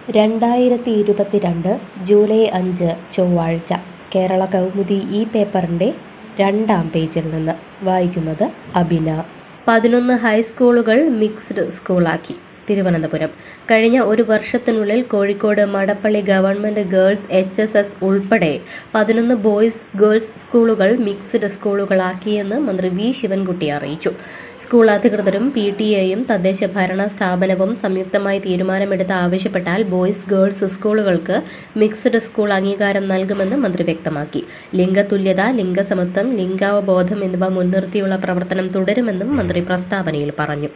രണ്ടായിരത്തി ഇരുപത്തിരണ്ട് ജൂലൈ അഞ്ച് ചൊവ്വാഴ്ച കേരള കൗമുദി ഈ പേപ്പറിൻ്റെ രണ്ടാം പേജിൽ നിന്ന് വായിക്കുന്നത് അബിന പതിനൊന്ന് ഹൈസ്കൂളുകൾ മിക്സ്ഡ് സ്കൂളാക്കി തിരുവനന്തപുരം കഴിഞ്ഞ ഒരു വർഷത്തിനുള്ളിൽ Kozhikode Madappally government girls H S S ഉൾപ്പെടെ പതിനൊന്ന് ബോയ്സ് ഗേൾസ് സ്കൂളുകൾ മിക്സ്ഡ് സ്കൂളുകളാക്കിയെന്ന് മന്ത്രി വി ശിവൻകുട്ടി അറിയിച്ചു സ്കൂൾ അധികൃതരും പി ടി എയും തദ്ദേശ ഭരണ സ്ഥാപനവും സംയുക്തമായി തീരുമാനമെടുത്ത് ആവശ്യപ്പെട്ടാൽ ബോയ്സ് ഗേൾസ് സ്കൂളുകൾക്ക് മിക്സ്ഡ് സ്കൂൾ അംഗീകാരം നൽകുമെന്ന് മന്ത്രി വ്യക്തമാക്കി ലിംഗതുല്യത ലിംഗസമത്വം ലിംഗാവബോധം എന്നിവ മുൻനിർത്തിയുള്ള പ്രവർത്തനം തുടരുമെന്നും മന്ത്രി പ്രസ്താവനയിൽ പറഞ്ഞു